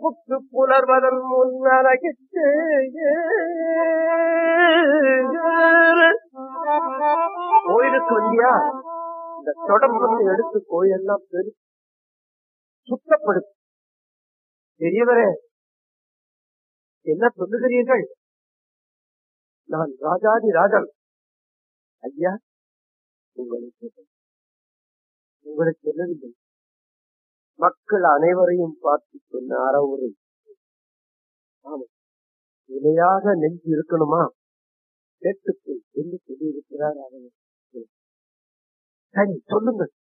book புலர்வதன் முன்னரகிட்டு கோயிலுக்கு வந்தியா இந்த தொடர்பத்தை எடுத்து கோயிலெல்லாம் பெரு சுத்தப்படுத்து பெரியவரே என்ன சொல்லுகிறீர்கள் நான் ராஜாதி ராஜன் ஐயா உங்களுக்கு உங்களுக்கு சொல்லவில்லை மக்கள் அனைவரையும் பார்த்து சொன்ன அறவுரை ஆமா நிலையாக நெஞ்சு இருக்கணுமா கேட்டுக்கொள் என்று சொல்லியிருக்கிறார் அவர் சரி சொல்லுங்கள்